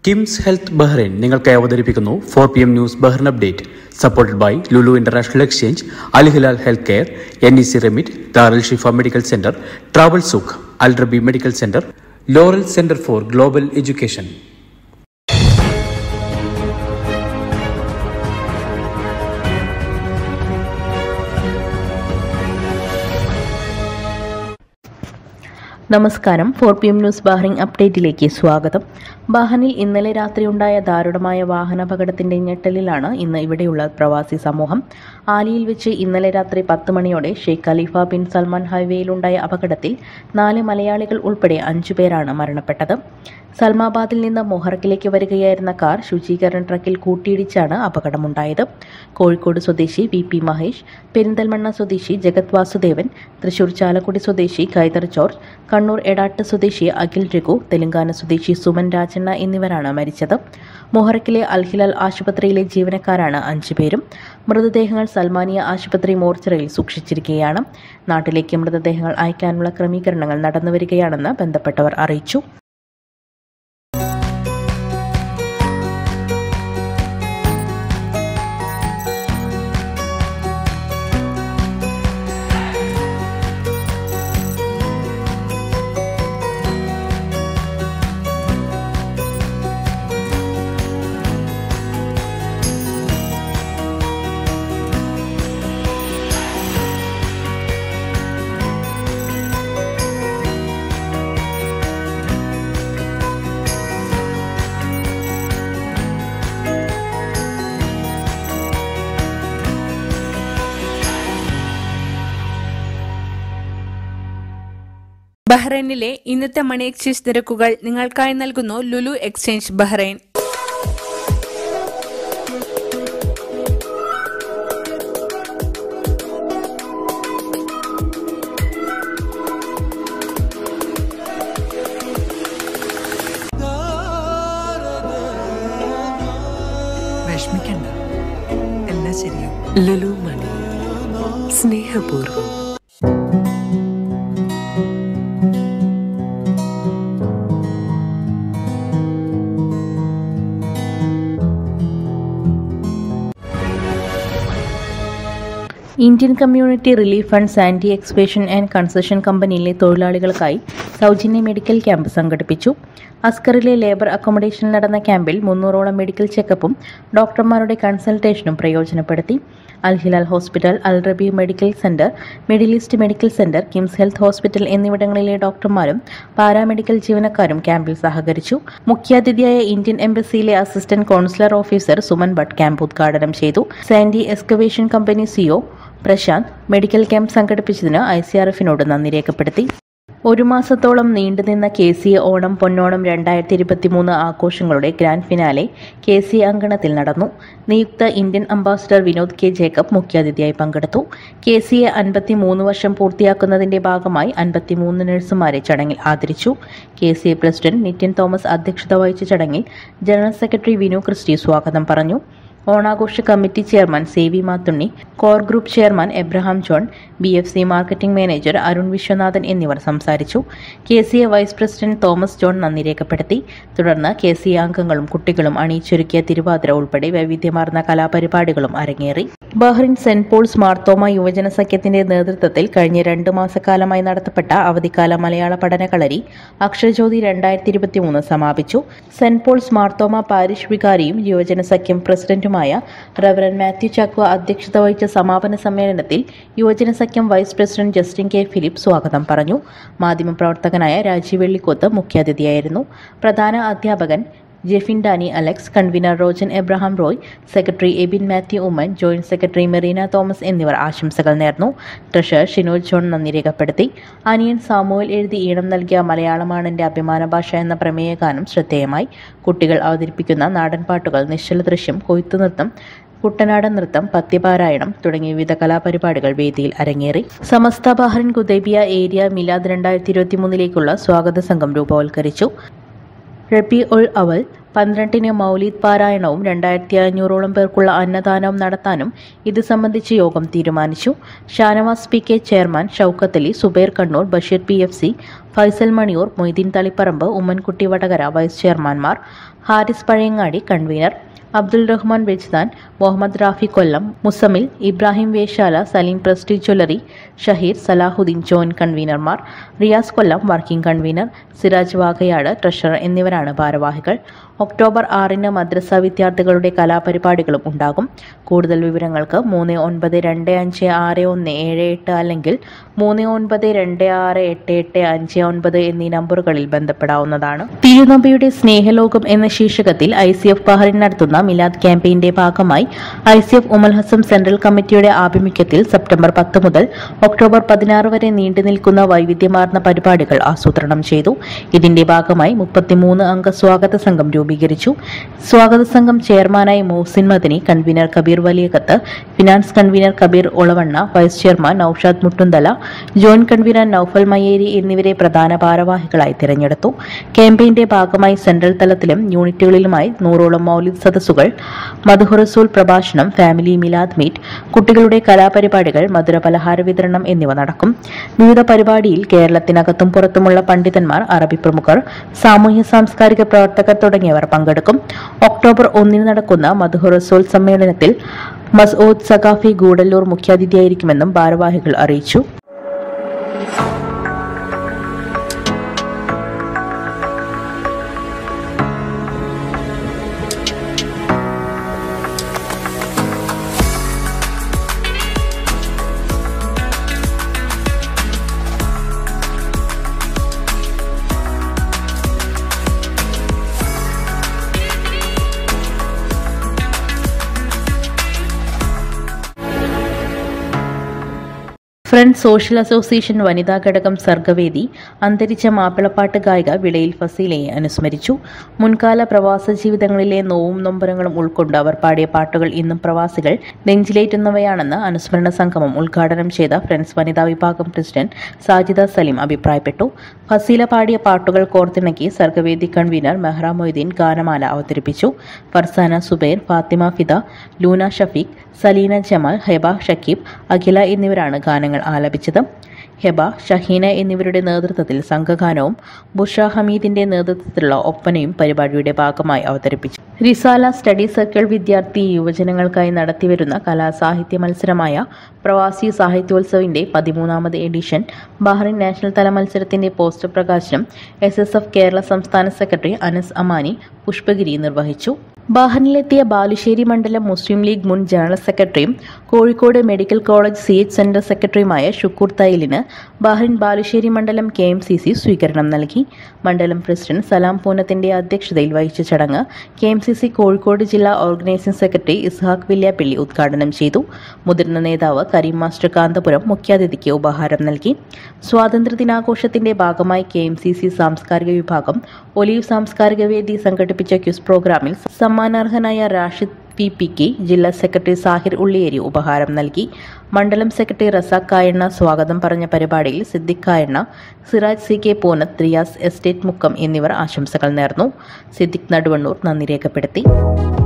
KIMS health Bahrain നിങ്ങൾക്കായി അവതരിപ്പിക്കുന്നു four P M news Bahrain update supported by Lulu international exchange Al Hilal health care N E C remit Darul Shifa medical centre travel സുഖ് Al Rabi medical centre Laurel centre for global education നമസ്കാരം four P M news Bahrain അപ്ഡേറ്റിലേക്ക് സ്വാഗതം ബഹ്റിനിൽ ഇന്നലെ രാത്രിയുണ്ടായ ദാരുണമായ വാഹനാപകടത്തിന്റെ ഞെട്ടലിലാണ് ഇന്ന് ഇവിടെയുള്ള പ്രവാസി സമൂഹം ആലിയിൽ വെച്ച് ഇന്നലെ രാത്രി പത്ത് മണിയോടെ ഷെയ്ഖ് ഖലീഫ ബിൻ സൽമാൻ ഹൈവേയിലുണ്ടായ അപകടത്തിൽ നാല് മലയാളികൾ ഉൾപ്പെടെ അഞ്ചു പേരാണ് മരണപ്പെട്ടത് സൽമാബാദിൽ നിന്ന് മൊഹറക്കിലേക്ക് വരികയായിരുന്ന കാർ ശുചീകരണ ട്രക്കിൽ കൂട്ടിയിടിച്ചാണ് അപകടമുണ്ടായത് കോഴിക്കോട് സ്വദേശി വി പി മഹേഷ് പെരിന്തൽമണ്ണ സ്വദേശി ജഗത് വാസുദേവൻ തൃശൂർ ചാലക്കുടി സ്വദേശി ഖൈദർ ജോർജ് കണ്ണൂർ എടാട്ട് സ്വദേശി അഖിൽ രഘു തെലങ്കാന സ്വദേശി സുമൻ രാജണ്ണ എന്നിവരാണ് മരിച്ചത് മൊഹറക്കിലെ അൽഹിലാൽ ആശുപത്രിയിലെ ജീവനക്കാരാണ് അഞ്ചുപേരും മൃതദേഹങ്ങൾ സൽമാനിയ ആശുപത്രി മോർച്ചറിയിൽ സൂക്ഷിച്ചിരിക്കുകയാണ് നാട്ടിലേക്ക് മൃതദേഹങ്ങൾ അയക്കാനുള്ള ക്രമീകരണങ്ങൾ നടന്നുവരികയാണെന്ന് ബന്ധപ്പെട്ടവർ അറിയിച്ചു ബഹ്റൈനിലെ ഇന്നത്തെ മണി എക്സ്ചേഞ്ച് നിരക്കുകൾ നിങ്ങൾക്കായി നൽകുന്നു ലുലു എക്സ്ചേഞ്ച് ബഹ്റൈൻ വിഷമിക്കണ്ട എല്ലാം ശരിയാവും ലുലു മണി സ്നേഹപൂർവ്വം Indian community relief fund Sandy excavation and concession കമ്പനിയിലെ തൊഴിലാളികൾക്കായി സൗജന്യ മെഡിക്കൽ ക്യാമ്പ് സംഘടിപ്പിച്ചു അസ്കറിലെ ലേബർ അക്കോമഡേഷനിൽ നടന്ന ക്യാമ്പിൽ മുന്നൂറോളം മെഡിക്കൽ ചെക്കപ്പും ഡോക്ടർമാരുടെ കൺസൾട്ടേഷനും പ്രയോജനപ്പെടുത്തി അൽ Hilal hospital Al Rabi medical centre Middle East medical centre KIMS health hospital എന്നിവിടങ്ങളിലെ ഡോക്ടർമാരും പാരാമെഡിക്കൽ ജീവനക്കാരും ക്യാമ്പിൽ സഹകരിച്ചു മുഖ്യാതിഥിയായ ഇന്ത്യൻ എംബസിയിലെ assistant consular officer Suman Bhat camp ഉദ്ഘാടനം ചെയ്തു Sandy excavation company CO Prashant medical camp സംഘടിപ്പിച്ചതിന് ഐ സി ആർ എഫിനോട് നന്ദി രേഖപ്പെടുത്തി ഒരു മാസത്തോളം നീണ്ടുനിന്ന കെ സി എ ഓണം പൊന്നോണം രണ്ടായിരത്തി ഇരുപത്തിമൂന്ന് ആഘോഷങ്ങളുടെ ഗ്രാൻഡ് ഫിനാലെ കെ സി അങ്കണത്തിൽ നടന്നു നിയുക്ത Indian ambassador Vinod K Jacob മുഖ്യാതിഥിയായി പങ്കെടുത്തു കെ സി എ അൻപത്തി മൂന്ന് വർഷം പൂർത്തിയാക്കുന്നതിന്റെ ഭാഗമായി അൻപത്തിമൂന്ന് നഴ്സുമാരെ ചടങ്ങിൽ ആദരിച്ചു K C A president Nithyan Thomas അധ്യക്ഷത വഹിച്ച ചടങ്ങിൽ ജനറൽ സെക്രട്ടറി വിനു ക്രിസ്റ്റി സ്വാഗതം പറഞ്ഞു ഓണാഘോഷ committee chairman Savi Mathunni core group chairman Abraham John B F C marketing manager Arun Viswanathan എന്നിവർ സംസാരിച്ചു K C A vice president Thomas John നന്ദി രേഖപ്പെടുത്തി തുടർന്ന് കെ സി എ അംഗങ്ങളും കുട്ടികളും അണിയിച്ചൊരുക്കിയ തിരുവാതിര ഉൾപ്പെടെ വൈവിധ്യമാർന്ന കലാപരിപാടികളും അരങ്ങേറി ബഹ്റിൻ സെന്റ് പോൾസ് മാർത്തോമ യുവജന സഖ്യത്തിന്റെ നേതൃത്വത്തിൽ കഴിഞ്ഞ രണ്ട് മാസക്കാലമായി നടത്തപ്പെട്ട അവധിക്കാല മലയാള പഠന കളരി അക്ഷരജ്യോതി രണ്ടായിരത്തി ഇരുപത്തിമൂന്ന് സമാപിച്ചു സെന്റ് പോൾസ് മാർത്തോമ പാരിഷ് വികാരിയും യുവജന സഖ്യം പ്രസിഡന്റുമായ റവറൻ മാത്യു ചാക്വ അധ്യക്ഷത വഹിച്ച സമാപന സമ്മേളനത്തിൽ യുവജന സഖ്യം vice president Justin K Philip സ്വാഗതം പറഞ്ഞു മാധ്യമപ്രവർത്തകനായ രാജീവ് വെള്ളിക്കോത്ത് മുഖ്യാതിഥിയായിരുന്നു പ്രധാന അധ്യാപകൻ Jefin Danny Alex convener Rojan Abraham Roy secretary Ebin Mathew Oommen joint secretary Merina Thomas എന്നിവർ ആശംസകൾ നേർന്നു ട്രഷറർ ഷിനോജ് ജോൺ നന്ദി രേഖപ്പെടുത്തി അനിയൻ സാമുവൽ എഴുതി ഈണം നൽകിയ മലയാളമാണ് എൻ്റെ അഭിമാന ഭാഷ എന്ന പ്രമേയ ഗാനം ശ്രദ്ധേയമായി കുട്ടികൾ അവതരിപ്പിക്കുന്ന നാടൻ പാട്ടുകൾ നിശ്ചല ദൃശ്യം കൊയ്ത്തുനൃത്തം കുട്ടനാടൻ നൃത്തം പത്യപാരായണം തുടങ്ങിയ വിവിധ കലാപരിപാടികൾ വേദിയിൽ അരങ്ങേറി സമസ്ത ബഹ്റിൻ കുദൈബിയ ഏരിയ മിലാദ് രണ്ടായിരത്തി ഇരുപത്തി മൂന്നിലേക്കുള്ള സ്വാഗത സംഘം രൂപവൽക്കരിച്ചു റബി ഉൾ അവൽ പന്ത്രണ്ടിന് മൗലീദ് പാരായണവും രണ്ടായിരത്തി അഞ്ഞൂറോളം പേർക്കുള്ള അന്നദാനവും നടത്താനും ഇത് സംബന്ധിച്ച് യോഗം തീരുമാനിച്ചു Shanavas P K chairman Shoukath Ali Zubair Kannur Basheer P F C Faisal Maniyur Moideen Thaliparamba Ummankutty Vadakara vice ചെയർമാൻമാർ ഹാരിസ് പഴയങ്ങാടി കൺവീനർ അബ്ദുൾ റഹ്മാൻ വെജ്ദാൻ മുഹമ്മദ് റാഫി കൊല്ലം മുസമിൽ ഇബ്രാഹിം വേശാല സലീം പ്രസ്റ്റി ജ്വല്ലറി ഷഹീർ സലാഹുദ്ദീൻ ജോയിന്റ് കൺവീനർമാർ Riyas Kollam working convener Siraj Vagayad treasurer എന്നിവരാണ് ഭാരവാഹികൾ ഒക്ടോബർ ആറിന് മദ്രസ വിദ്യാർത്ഥികളുടെ കലാപരിപാടികളും ഉണ്ടാകും കൂടുതൽ വിവരങ്ങൾക്ക് മൂന്ന് ഒൻപത് രണ്ട് അഞ്ച് ആറ് ഒന്ന് ഏഴ് എട്ട് അല്ലെങ്കിൽ മൂന്ന് ഒൻപത് രണ്ട് ആറ് എട്ട് എട്ട് അഞ്ച് ഒൻപത് എന്നീ നമ്പറുകളിൽ ബന്ധപ്പെടാവുന്നതാണ് തിരുനബിയുടെ സ്നേഹലോകം എന്ന ശീർഷകത്തിൽ ഐ സി എഫ് ബഹ്റിൻ നടത്തുന്ന മിലാദ് ക്യാമ്പയിന്റെ ഭാഗമായി I C F Umm al Hassam central കമ്മിറ്റിയുടെ ആഭിമുഖ്യത്തിൽ സെപ്റ്റംബർ പത്ത് മുതൽ ഒക്ടോബർ പതിനാറ് വരെ നീണ്ടു നിൽക്കുന്ന വൈവിധ്യമാർന്ന പരിപാടികൾ ആസൂത്രണം ചെയ്തു ഇതിന്റെ ഭാഗമായി മുപ്പത്തിമൂന്ന് അംഗ സ്വാഗത സംഘം രൂപീകരിച്ചു സ്വാഗത സംഘം ചെയർമാനായി Mohsin Madani convener Kabeer Valiyakath finance convener Kabeer Olavanna vice chairman Noushad Muttunthala joint convener Noufal Mayyeri എന്നിവരെ പ്രധാന ഭാരവാഹികളായി തിരഞ്ഞെടുത്തു ക്യാമ്പയിന്റെ ഭാഗമായി സെൻട്രൽ തലത്തിലും യൂണിറ്റുകളിലുമായി നൂറോളം മൗലിക് സദസ്സുകൾ മധുഹറസൂൽ പ്രഭാഷണം ഫാമിലി മിലാദ് മീറ്റ് കുട്ടികളുടെ കലാപരിപാടികൾ മധുര പലഹാര വിതരണം എന്നിവ നടക്കും വിവിധ പരിപാടിയിൽ കേരളത്തിനകത്തും പുറത്തുമുള്ള പണ്ഡിതന്മാർ അറബി പ്രമുഖർ സാമൂഹ്യ സാംസ്കാരിക പ്രവർത്തകർ തുടങ്ങിയവർ പങ്കെടുക്കും ഒക്ടോബർ ഒന്നിന് നടക്കുന്ന മധുഹറസൂൽ സമ്മേളനത്തിൽ മസ്ഊദ് സഖാഫി ഗൂഡല്ലൂർ മുഖ്യാതിഥിയായിരിക്കുമെന്നും ഭാരവാഹികൾ അറിയിച്ചു ഫ്രണ്ട്സ് സോഷ്യൽ അസോസിയേഷൻ വനിതാ ഘടകം സർഗവേദി അന്തരിച്ച മാപ്പിളപ്പാട്ട് ഗായിക വിളയിൽ ഫസീലയെ അനുസ്മരിച്ചു മുൻകാല പ്രവാസ ജീവിതങ്ങളിലെ നോവും നൊമ്പരങ്ങളും ഉൾക്കൊണ്ട് അവർ പാടിയ പാട്ടുകൾ ഇന്നും പ്രവാസികൾ നെഞ്ചിലേറ്റുന്നവയാണെന്ന് അനുസ്മരണ സംഗമം ഉദ്ഘാടനം ചെയ്ത ഫ്രണ്ട്സ് വനിതാ വിഭാഗം പ്രസിഡന്റ് സാജിദ സലീം അഭിപ്രായപ്പെട്ടു ഫസീല പാടിയ പാട്ടുകൾ കോർത്തിണക്കി സർഗവേദി കൺവീനർ മെഹ്റ മൊയ്തീൻ ഗാനമാല അവതരിപ്പിച്ചു ഫർസാന സുബൈർ ഫാത്തിമ ഫിദ ലൂന ഷഫീഖ് സലീന ജമാൽ ഹെബ ഷക്കീബ് അഖില എന്നിവരാണ് ഗാനങ്ങൾ ആലപിച്ചത് ഹെബ ഷഹീന എന്നിവരുടെ നേതൃത്വത്തിൽ സംഘഗാനവും ബുഷ ഹമീദിന്റെ നേതൃത്വത്തിലുള്ള ഒപ്പനയും പരിപാടിയുടെ ഭാഗമായി അവതരിപ്പിച്ചു റിസാല സ്റ്റഡി സർക്കിൾ വിദ്യാർത്ഥി യുവജനങ്ങൾക്കായി നടത്തിവരുന്ന കലാസാഹിത്യ മത്സരമായ പ്രവാസി സാഹിത്യോത്സവിന്റെ പതിമൂന്നാമത് എഡിഷൻ ബഹ്റിൻ നാഷണൽ തല മത്സരത്തിന്റെ പോസ്റ്റർ പ്രകാശനം എസ് എസ് എഫ് കേരള സംസ്ഥാന സെക്രട്ടറി അനസ് അമാനി പുഷ്പഗിരി നിർവഹിച്ചു ബഹ്റിനിലെത്തിയ ബാലുശ്ശേരി മണ്ഡലം മുസ്ലിം ലീഗ് മുൻ ജനറൽ സെക്രട്ടറിയും Kozhikode medical college C H centre സെക്രട്ടറിയുമായ ഷുക്കൂർ തൈലിന് ബഹ്റിൻ ബാലുശ്ശേരി മണ്ഡലം കെ എം സി സി സ്വീകരണം നൽകി മണ്ഡലം പ്രസിഡന്റ് സലാം പൂനത്തിന്റെ അധ്യക്ഷതയിൽ വഹിച്ച ചടങ്ങ് K M C C Kozhikode ജില്ലാ ഓർഗനൈസിംഗ് സെക്രട്ടറി ഇസ്ഹാഖ് വില്യാപ്പിള്ളി ഉദ്ഘാടനം ചെയ്തു മുതിർന്ന നേതാവ് കരീം മാസ്റ്റർ കാന്തപുരം മുഖ്യാതിഥിക്ക് ഉപഹാരം നൽകി സ്വാതന്ത്ര്യ ദിനാഘോഷത്തിന്റെ ഭാഗമായി കെ എം സി സി സാംസ്കാരിക വിഭാഗം ഒലീവ് സാംസ്കാരിക വേദി സംഘടിപ്പിച്ച ക്വിസ് പ്രോഗ്രാമിൽ സമ്മാനാർഹനായ റാഷിദ് പി പിക്ക് ജില്ലാ സെക്രട്ടറി സാഹിർ ഉള്ളിയേരി ഉപഹാരം നൽകി മണ്ഡലം സെക്രട്ടറി റസാഖ് കായണ്ണ സ്വാഗതം പറഞ്ഞ പരിപാടിയിൽ Siddique Kayanna Siraj C K Poonath Riyas estate Mukkam എന്നിവർ ആശംസകൾ നേർന്നു സിദ്ദിഖ് നടുവണ്ണൂർ നന്ദി രേഖപ്പെടുത്തി